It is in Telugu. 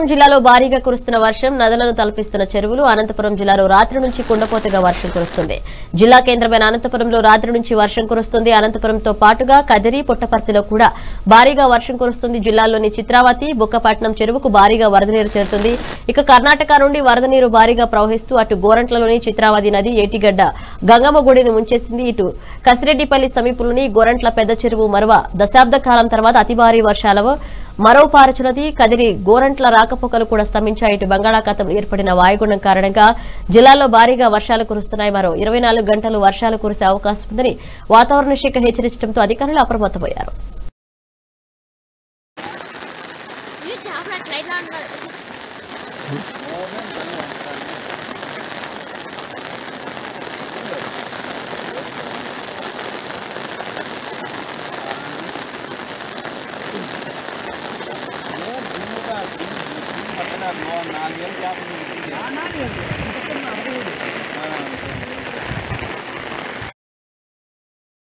అనంతపురం జిల్లాలో భారీగా కురుస్తున్న వర్షం నదులను తలపిస్తున్న చెరువులు అనంతపురం జిల్లాలో రాత్రి నుంచి కుండపోతగా వర్షం కురుస్తుంది జిల్లా కేంద్రమైన అనంతపురంలో రాత్రి నుంచి వర్షం కురుస్తుంది అనంతపురంతో పాటుగా కదిరి పుట్టపర్తిలో కూడా భారీగా వర్షం కురుస్తుంది జిల్లాలోని చిత్రావతి బుక్కపట్నం చెరువుకు భారీగా వరద నీరు చేరుతుంది ఇక కర్ణాటక నుండి వరద నీరు భారీగా ప్రవహిస్తూ అటు గోరంట్లలోని చిత్రావతి నది ఏటిగడ్డ గంగమ్మ గుడిని ముంచేసింది ఇటు కసిరెడ్డిపల్లి సమీపంలోని గోరంట్ల పెద్ద చెరువు మరవ దశాబ్ద కాలం తర్వాత అతి భారీ వర్షాల మరో పారచునది కదిరి గోరంట్ల రాకపోకలు కూడా స్తంభించాయి ఇటు బంగాళాఖాతం ఏర్పడిన వాయుగుండం కారణంగా జిల్లాలో భారీగా వర్షాలు కురుస్తున్నాయి మరో ఇరవై గంటలు వర్షాలు కురిసే అవకాశం ఉందని వాతావరణ శాఖ హెచ్చరించడంతో అధికారులు అప్రమత్తమయ్యారు ఈ టాబ్లెట్ లైట్ ఆన్ నాలుగేళ్ళు గ్యాప్ ఉంది.